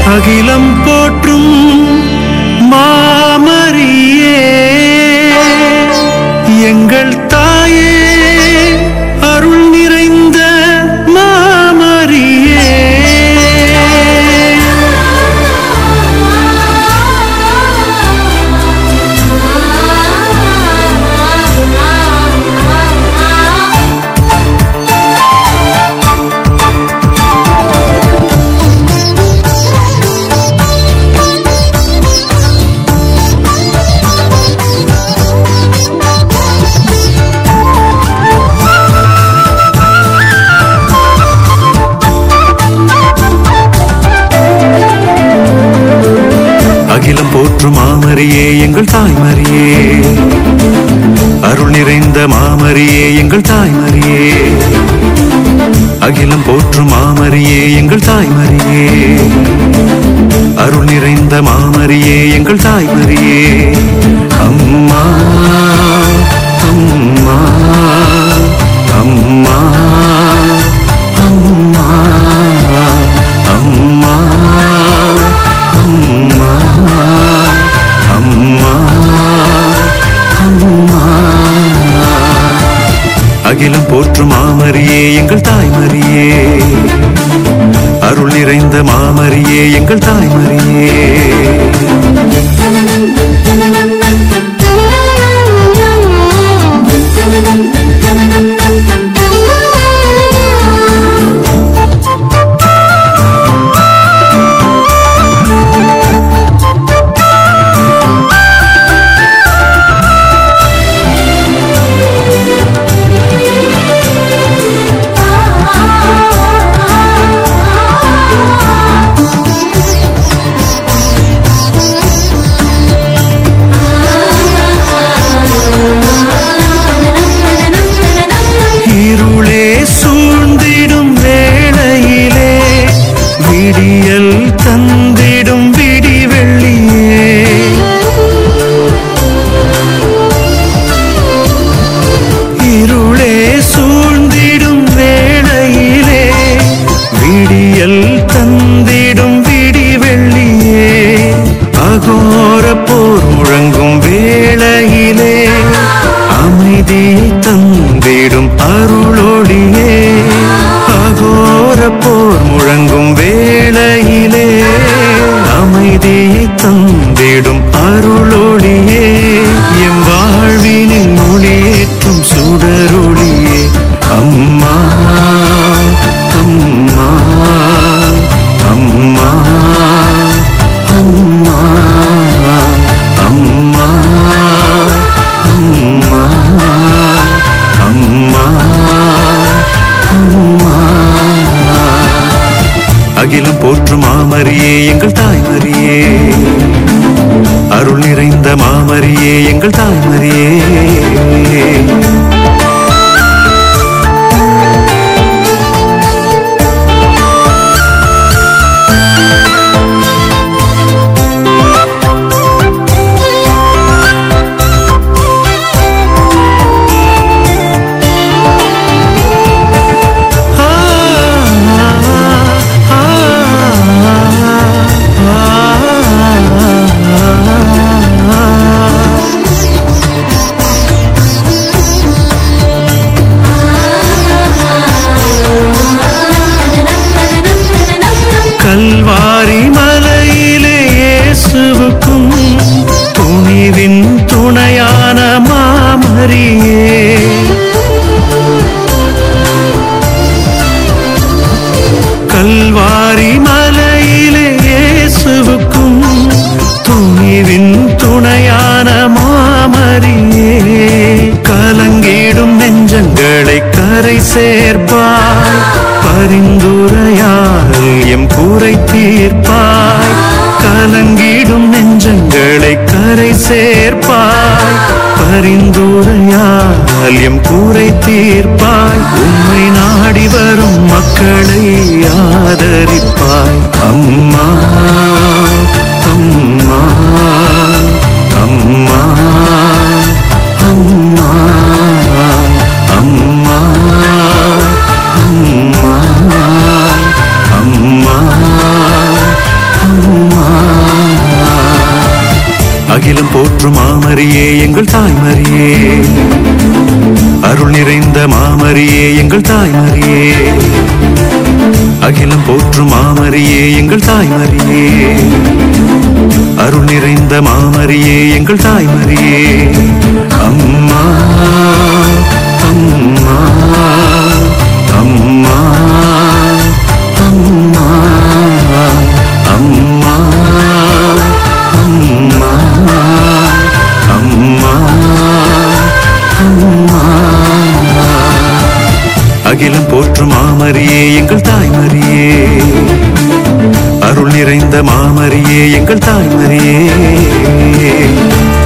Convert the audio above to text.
அகிலம் போற்றும் மாமரியே எங்கள் தாயே அருள் நிறைந்த மாமரியே அகிலம் போற்றும் மாமரியே எங்கள் தாய்மரியே அருள் நிறைந்த மாமரியே எங்கள் தாய்மரியே அகிலம் போற்றும் மாமரியே எங்கள் தாய்மரியே அருள் நிறைந்த மாமரியே எங்கள் தாய்மரியே அம்மா அம்மா அம்மா அம்மா அம்மா அம்மா அம்மா அம்மா அகிலம் போற்றும் மாமரியே எங்கள் தாய்மரியே அருள் நிறைந்த மாமரியே எங்கள் தாய்மரியே இருளே சூழ்ந்திடும் வேளையிலே விடியல் தந்திடும் விடிவெள்ளியே இருளே சூழ்ந்திடும் வேளையிலே விடியல் தந்திடும் விடிவெள்ளியே அகோர போர் முழங்கும் வேளையிலே அமைதியை தந்திடும் அருளொளியே அகோர போர் முழங்கும் வேளையிலே அமைதியை தந்திடும் அருளொளியே எம் வாழ்வினில் மொழியேற்றும் சுடரொளியே அம்மா அம்மா அம்மா அம்மா அம்மா அம்மா அம்மா அம்மா அகிலம் போற்றும் மாமரியே எங்கள் தாய்மரியே அருள் நிறைந்த மாமரியே எங்கள் தாய்மரியே கல்வாரி மலையிலே இயேசுவுக்கும் துணிவின் துணையான மாமரியே கல்வாரி மலையிலே இயேசுவுக்கும் துணிவின் துணையான மாமரியே கலங்கிடும் நெஞ்சங்களை கரை சேர்ப்பாய் பரிந்துரையால் எம் குறை தீர்ப்பாய் கலங்கிடும் நெஞ்சங்களை கரை சேர்ப்பாய் பரிந்துரையால் எம் கூரை தீர்ப்பாய் உம்மை நாடி வரும் மக்களை ஆதரிப்பாய் அம்மா அம்மா அம்மா அம்மா அம்மா அம்மா அம்மா போற்றும் மாமரியே எங்கள் தாய்மரியே அருள் நிறைந்த மாமரியே எங்கள் தாய்மரியே அகிலம் போற்றும் மாமரியே எங்கள் தாய்மரியே அருள் நிறைந்த மாமரியே எங்கள் தாய்மரியே அம்மா அம்மா அம்மா அம்மா அம்மா அம்மா அம்மா அம்மா அகிலம் போற்றும் மாமரியே எங்கள் தாய்மரியே அருள் நிறைந்த மாமரியே எங்கள் தாய்மரியே